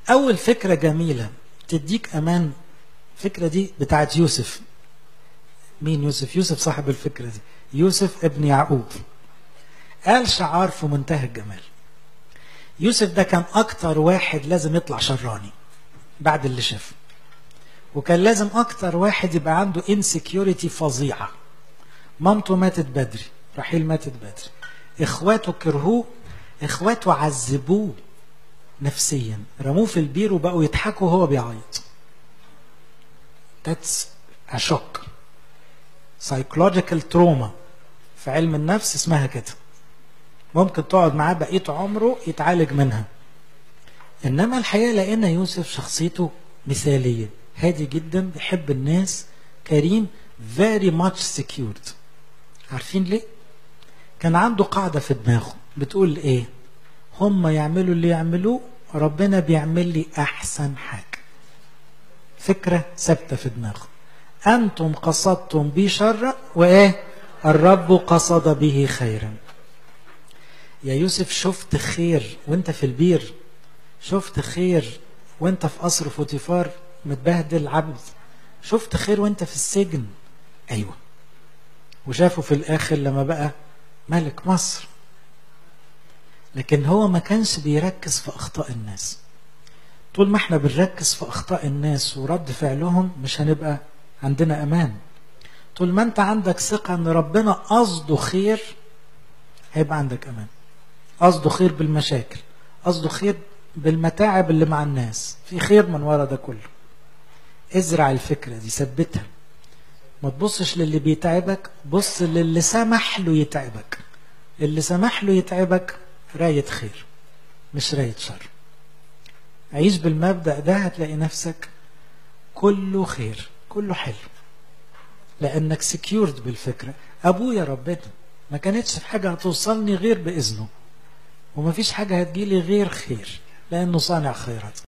أول فكرة جميلة تديك أمان الفكرة دي بتاعت يوسف مين يوسف يوسف صاحب الفكرة دي يوسف ابن يعقوب قال شعار في منتهى الجمال يوسف ده كان أكتر واحد لازم يطلع شراني بعد اللي شافه وكان لازم أكتر واحد يبقى عنده انسكيورتي فظيعة مامته ماتت بدري رحيل ماتت بدري إخواته كرهوه إخواته عذبوه نفسيا رموه في البير وبقوا يضحكوا وهو بيعيط That's a shock psychological trauma في علم النفس اسمها كده ممكن تقعد معاه بقية عمره يتعالج منها إنما الحقيقة لقينا يوسف شخصيته مثالية هادي جدا بيحب الناس كريم very much secured عارفين ليه؟ كان عنده قاعدة في دماغه بتقول ايه هم يعملوا اللي يعملوه ربنا بيعمل لي احسن حاجة فكرة ثابتة في دماغه انتم قصدتم بي شرا وايه الرب قصد به خيرا يا يوسف شفت خير وانت في البير شفت خير وانت في قصر فوتيفار متبهدل عبد شفت خير وانت في السجن ايوه وشافه في الاخر لما بقى ملك مصر لكن هو ما كانش بيركز في اخطاء الناس طول ما احنا بنركز في اخطاء الناس ورد فعلهم مش هنبقى عندنا امان طول ما انت عندك ثقه ان ربنا قصده خير هيبقى عندك امان قصده خير بالمشاكل قصده خير بالمتاعب اللي مع الناس في خير من ورا ده كله ازرع الفكره دي ثبتها ما تبصش للي بيتعبك بص للي سمح له يتعبك اللي سمح له يتعبك راية خير مش راية شر عيش بالمبدأ ده هتلاقي نفسك كله خير كله حلو لأنك سكيورد بالفكرة أبويا ربنا ما كانتش في حاجة هتوصلني غير بإذنه وما فيش حاجة هتجيلي غير خير لأنه صانع خيرات